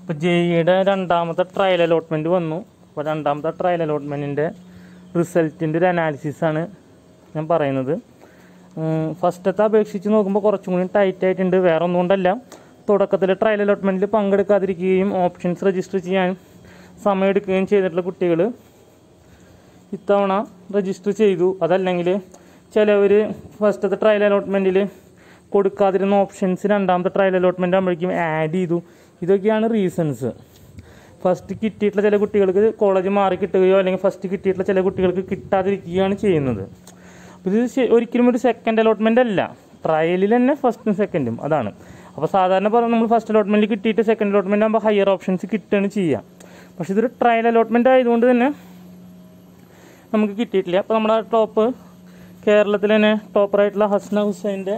ഇപ്പോൾ ജെഇയുടെ രണ്ടാമത്തെ trial allotment വന്നു അപ്പോൾ രണ്ടാമത്തെ ട്രയൽ അലോട്ട്മെൻറ്റിൻ്റെ റിസൾട്ടിൻ്റെ ഒരു അനാലിസിസാണ് ഞാൻ പറയുന്നത് ഫസ്റ്റത്തെ അപേക്ഷിച്ച് നോക്കുമ്പോൾ കുറച്ചും കൂടി ടൈറ്റ് ആയിട്ടുണ്ട് വേറെ ഒന്നും കൊണ്ടല്ല തുടക്കത്തിൽ ട്രയൽ അലോട്ട്മെൻറ്റിൽ പങ്കെടുക്കാതിരിക്കുകയും ഓപ്ഷൻസ് രജിസ്റ്റർ ചെയ്യാൻ സമയമെടുക്കുകയും ചെയ്തിട്ടുള്ള കുട്ടികൾ ഇത്തവണ രജിസ്റ്റർ ചെയ്തു അതല്ലെങ്കിൽ ചിലവർ ഫസ്റ്റത്തെ ട്രയൽ അലോട്ട്മെൻറ്റിൽ കൊടുക്കാതിരുന്ന ഓപ്ഷൻസ് രണ്ടാമത്തെ ട്രയൽ അലോട്ട്മെൻറ്റ് ആകുമ്പോഴേക്കും ആഡ് ചെയ്തു ഇതൊക്കെയാണ് റീസൺസ് ഫസ്റ്റ് കിട്ടിയിട്ടുള്ള ചില കുട്ടികൾക്ക് കോളേജ് മാറി കിട്ടുകയോ അല്ലെങ്കിൽ ഫസ്റ്റ് കിട്ടിയിട്ടുള്ള ചില കുട്ടികൾക്ക് കിട്ടാതിരിക്കുകയാണ് ചെയ്യുന്നത് അപ്പോൾ ഇത് ശ- ഒരിക്കലും ഒരു സെക്കൻഡ് അലോട്ട്മെൻ്റ് അല്ല ട്രയലിൽ തന്നെ ഫസ്റ്റും സെക്കൻഡും അതാണ് അപ്പോൾ സാധാരണ പറഞ്ഞാൽ നമ്മൾ ഫസ്റ്റ് അലോട്ട്മെൻറ്റിൽ കിട്ടിയിട്ട് സെക്കൻഡ് അലോട്ട്മെൻറ്റ് ആകുമ്പോൾ ഹയർ ഓപ്ഷൻസ് കിട്ടുകയാണ് ചെയ്യുക പക്ഷേ ഇതൊരു ട്രയൽ അലോട്ട്മെൻറ്റ് ആയതുകൊണ്ട് തന്നെ നമുക്ക് കിട്ടിയിട്ടില്ല അപ്പോൾ നമ്മുടെ ടോപ്പ് കേരളത്തിൽ തന്നെ ടോപ്പറായിട്ടുള്ള ഹസ്ന ഹുസൈൻ്റെ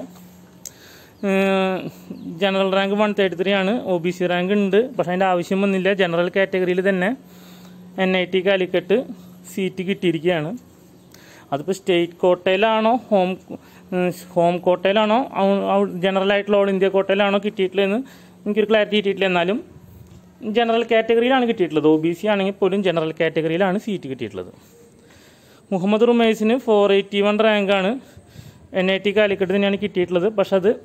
general rank one thirty three ആണ് ഒ ബി സി റാങ്ക് ഉണ്ട് പക്ഷേ അതിൻ്റെ ആവശ്യം വന്നില്ല ജനറൽ കാറ്റഗറിയിൽ തന്നെ N I T Calicut seat കിട്ടിയിരിക്കുകയാണ് അതിപ്പോൾ സ്റ്റേറ്റ് കോട്ടയിലാണോ ഹോം ഹോം കോട്ടയിലാണോ ജനറൽ ആയിട്ടുള്ള ഓൾ ഇന്ത്യ കോട്ടയിലാണോ കിട്ടിയിട്ടുള്ളതെന്ന് എനിക്കൊരു ക്ലാരിറ്റി കിട്ടിയിട്ടില്ല എന്നാലും ജനറൽ കാറ്റഗറിയിലാണ് കിട്ടിയിട്ടുള്ളത് ഒ ബി സി ആണെങ്കിൽ പോലും ജനറൽ കാറ്റഗറിയിലാണ് സീറ്റ് കിട്ടിയിട്ടുള്ളത് മുഹമ്മദ് റുമൈസിന് ഫോർ എയ്റ്റി വൺ റാങ്കാണ് എൻ ഐ ടി കാലിക്കട്ട് തന്നെയാണ് കിട്ടിയിട്ടുള്ളത് പക്ഷെ അത്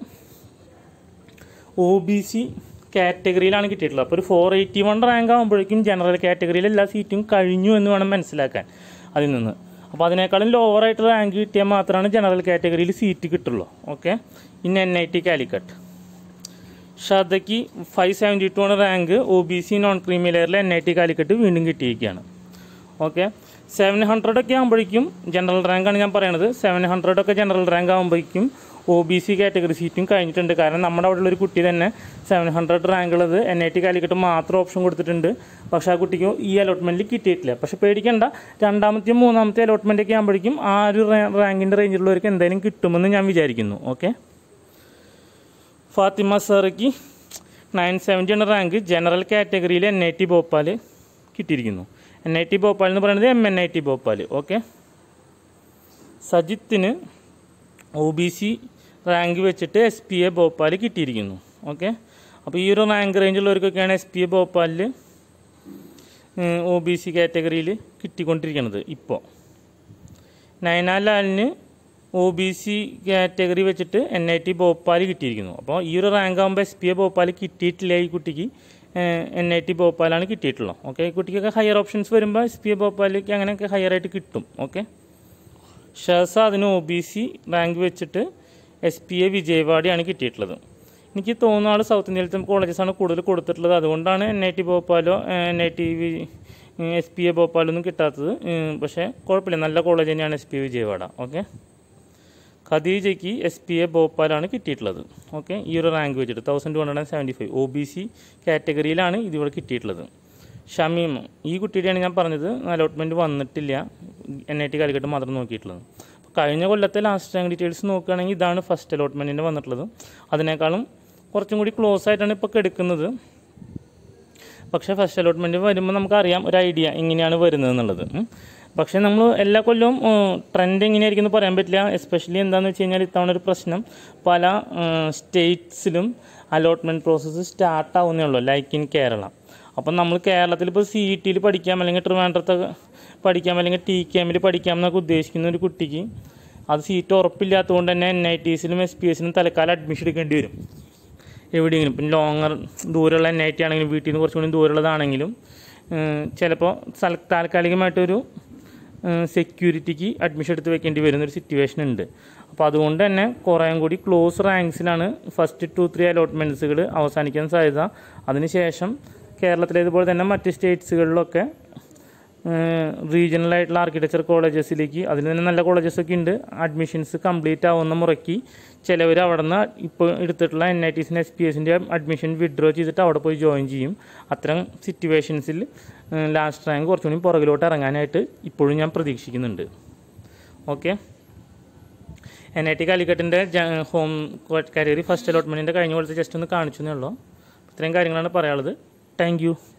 ഒ ബി സി കാറ്റഗറിയിലാണ് കിട്ടിയിട്ടുള്ളത് അപ്പോൾ ഒരു ഫോർ എയ്റ്റി വൺ റാങ്ക് ആകുമ്പോഴേക്കും ജനറൽ കാറ്റഗറിയിൽ എല്ലാ സീറ്റും കഴിഞ്ഞു എന്ന് വേണം മനസ്സിലാക്കാൻ അതിൽ നിന്ന് അപ്പോൾ അതിനേക്കാളും ലോവർ ആയിട്ട് റാങ്ക് കിട്ടിയാൽ മാത്രമാണ് ജനറൽ കാറ്റഗറിയിൽ സീറ്റ് കിട്ടുള്ളൂ okay in N I T Calicut ഷാദയ്ക്ക് ഫൈവ് സെവൻറ്റി ടു ആണ് rank O B C non creamy ലെയറിൽ എൻ ഐ ടി കാലിക്കട്ട് വീണ്ടും കിട്ടിയിരിക്കുകയാണ് ഓക്കെ സെവൻ ഹൺഡ്രഡ് ഒക്കെ ആകുമ്പോഴേക്കും ജനറൽ റാങ്കാണ് ഞാൻ പറയണത് സെവൻ ഹൺഡ്രഡ് ഒക്കെ ജനറൽ റാങ്ക് ആകുമ്പോഴേക്കും ഒ ബി സി കാറ്റഗറി സീറ്റും കഴിഞ്ഞിട്ടുണ്ട് കാരണം നമ്മുടെ അവിടെ ഒരു കുട്ടി തന്നെ സെവൻ ഹൺഡ്രഡ് റാങ്ക് ഉള്ളത് എൻ ഐ ടി കാലിക്കട്ട് മാത്രം ഓപ്ഷൻ കൊടുത്തിട്ടുണ്ട് പക്ഷേ ആ കുട്ടിക്ക് ഈ അലോട്ട്മെൻറ്റിൽ കിട്ടിയിട്ടില്ല പക്ഷേ പേടിക്കേണ്ട രണ്ടാമത്തെയും മൂന്നാമത്തെ അലോട്ട്മെൻ്റ് ഒക്കെ ആകുമ്പോഴേക്കും ആ ഒരു റാങ്കിൻ്റെ റേഞ്ചിലുള്ളവർക്ക് എന്തായാലും കിട്ടുമെന്ന് ഞാൻ വിചാരിക്കുന്നു ഓക്കെ ഫാത്തിമ സാറയ്ക്ക് നയൻ സെവൻറ്റി ആണ് റാങ്ക് ജനറൽ കാറ്റഗറിയിൽ എൻ ഐ ടി ഭോപ്പാൽ കിട്ടിയിരിക്കുന്നു എൻ ഐ ടി ഭോപ്പാൽ എന്ന് പറയുന്നത് M N I T Bhopal okay സജിത്തിന് ഒ ബി സി റാങ്ക് വെച്ചിട്ട് എസ് പി എ ഭോപ്പാൽ കിട്ടിയിരിക്കുന്നു ഓക്കെ അപ്പോൾ ഈ ഒരു റാങ്ക് റേഞ്ചുള്ളവർക്കൊക്കെയാണ് എസ് പി എ ഭോപ്പാലിൽ ഒ ബി സി കാറ്റഗറിയിൽ കിട്ടിക്കൊണ്ടിരിക്കുന്നത് ഇപ്പോൾ നയന ലാലിന് ഒ ബി സി കാറ്റഗറി വെച്ചിട്ട് എൻ ഐ ടി ഭോപ്പാൽ കിട്ടിയിരിക്കുന്നു അപ്പോൾ ഈ ഒരു റാങ്ക് ആകുമ്പോൾ എസ് പി എ ഭോപ്പാൽ കിട്ടിയിട്ടില്ല ഈ കുട്ടിക്ക് എൻ ഐ ടി ഭോപ്പാലാണ് കിട്ടിയിട്ടുള്ളത് ഓക്കെ ഈ കുട്ടിക്കൊക്കെ ഹയർ ഓപ്ഷൻസ് വരുമ്പോൾ എസ് പി എ ഭോപ്പാലിലേക്ക് അങ്ങനെയൊക്കെ ഹയർ ആയിട്ട് കിട്ടും ഓക്കെ ഷഹസാദിന് ഒ ബി സി റാങ്ക് വെച്ചിട്ട് എസ് പി എ വിജയവാഡിയാണ് കിട്ടിയിട്ടുള്ളത് എനിക്ക് തോന്നുന്ന ആൾ സൗത്ത് ഇന്ത്യയിലത്തെ കോളേജസാണ് കൂടുതൽ കൊടുത്തിട്ടുള്ളത് അതുകൊണ്ടാണ് എൻ ഐ ടി ഭോപ്പാലോ N I T S P A ഭോപ്പാലോ ഒന്നും കിട്ടാത്തത് ഉം, പക്ഷേ കുഴപ്പമില്ല നല്ല കോളേജ് തന്നെയാണ് S P A Vijayawada okay ഖദീജയ്ക്ക് എസ് പി എ ഭോപ്പാലാണ് കിട്ടിയിട്ടുള്ളത് ഓക്കെ ഈ ഒരു റാങ്ക് വെച്ചിട്ട് thousand two hundred and seventy five O B C കാറ്റഗറിയിലാണ് ഇതിവിടെ കിട്ടിയിട്ടുള്ളത് ഷമീം ഈ കുട്ടിയുടെയാണ് ഞാൻ പറഞ്ഞത് അലോട്ട്മെൻറ്റ് വന്നിട്ടില്ല എൻ ഐ ടി കാലിക്കട്ട് മാത്രം നോക്കിയിട്ടുള്ളത് അപ്പോൾ കഴിഞ്ഞ കൊല്ലത്തെ ലാസ്റ്റ് റാങ്ക് ഡീറ്റെയിൽസ് നോക്കുകയാണെങ്കിൽ ഇതാണ് ഫസ്റ്റ് അലോട്ട്മെൻറ്റിൻ്റെ വന്നിട്ടുള്ളത് അതിനേക്കാളും കുറച്ചും കൂടി ക്ലോസ് ആയിട്ടാണ് ഇപ്പോൾ എടുക്കുന്നത് പക്ഷേ ഫസ്റ്റ് അലോട്ട്മെൻറ്റ് വരുമ്പോൾ നമുക്കറിയാം ഒരു ഐഡിയ ഇങ്ങനെയാണ് വരുന്നത് എന്നുള്ളത് ഉം. പക്ഷേ നമ്മൾ എല്ലാ കൊല്ലവും ട്രെൻഡ് എങ്ങനെയായിരിക്കും എന്ന് പറയാൻ പറ്റില്ല എസ്പെഷ്യലി എന്താണെന്ന് വെച്ച് കഴിഞ്ഞാൽ ഇത്തവണ ഒരു പ്രശ്നം പല സ്റ്റേറ്റ്സിലും അലോട്ട്മെൻറ്റ് പ്രോസസ്സ് സ്റ്റാർട്ട് ആവുന്നേ ഉള്ളൂ ലൈക്ക് ഇൻ കേരള അപ്പം നമ്മൾ കേരളത്തിൽ ഇപ്പോൾ സി ഇ ടിയിൽ പഠിക്കാം അല്ലെങ്കിൽ ട്രിവാൻഡ്രത്ത് പഠിക്കാം അല്ലെങ്കിൽ ടി കെ എമ്മിൽ പഠിക്കാം എന്നൊക്കെ ഉദ്ദേശിക്കുന്ന ഒരു കുട്ടിക്ക് അത് സീറ്റ് ഉറപ്പില്ലാത്തതുകൊണ്ട് തന്നെ എൻ ഐ ടീസിലും എസ് പി എസിനും തൽക്കാലം അഡ്മിഷൻ എടുക്കേണ്ടി വരും എവിടെയെങ്കിലും ഇപ്പം ലോങ്ങർ ദൂരമുള്ള എൻ ഐ ടി ആണെങ്കിലും വീട്ടിൽ നിന്ന് കുറച്ചും കൂടി ദൂരമുള്ളതാണെങ്കിലും ചിലപ്പോൾ സ്ഥല താൽക്കാലികമായിട്ടൊരു സെക്യൂരിറ്റിക്ക് അഡ്മിഷൻ എടുത്ത് വെക്കേണ്ടി വരുന്നൊരു സിറ്റുവേഷൻ ഉണ്ട് അപ്പോൾ അതുകൊണ്ട് തന്നെ കുറേയും കൂടി ക്ലോസ് റാങ്ക്സിലാണ് ഫസ്റ്റ് ടു ത്രീ അലോട്ട്മെൻറ്റ്സുകൾ അവസാനിക്കാൻ സാധ്യത അതിനുശേഷം കേരളത്തിലേതുപോലെ തന്നെ മറ്റ് സ്റ്റേറ്റ്സുകളിലൊക്കെ റീജിയണൽ ആയിട്ടുള്ള ആർക്കിടെക്ചർ കോളേജസിലേക്ക് അതിന് തന്നെ നല്ല കോളേജസൊക്കെ ഉണ്ട് അഡ്മിഷൻസ് കംപ്ലീറ്റ് ആവുന്ന മുറയ്ക്ക് ചിലവർ അവിടെ നിന്ന് ഇപ്പോൾ എടുത്തിട്ടുള്ള എൻ ഐ ടീസിൻ്റെ എസ് പി എസിൻ്റെ അഡ്മിഷൻ വിഡ്രോ ചെയ്തിട്ട് അവിടെ പോയി ജോയിൻ ചെയ്യും അത്തരം സിറ്റുവേഷൻസിൽ ലാസ്റ്റ് റാങ്ക് കുറച്ചുകൂടി പുറകിലോട്ട് ഇറങ്ങാനായിട്ട് ഇപ്പോഴും ഞാൻ പ്രതീക്ഷിക്കുന്നുണ്ട് ഓക്കെ എൻ ഐ ടി കാലിക്കറ്റിൻ്റെ ഹോം കാറ്റഗറി ഫസ്റ്റ് അലോട്ട്മെൻറ്റിൻ്റെ കഴിഞ്ഞ പോലത്തെ ജസ്റ്റ് ഒന്ന് കാണിച്ചു എന്നേ ഉള്ളൂ ഇത്രയും കാര്യങ്ങളാണ് പറയാനുള്ളത് താങ്ക് യു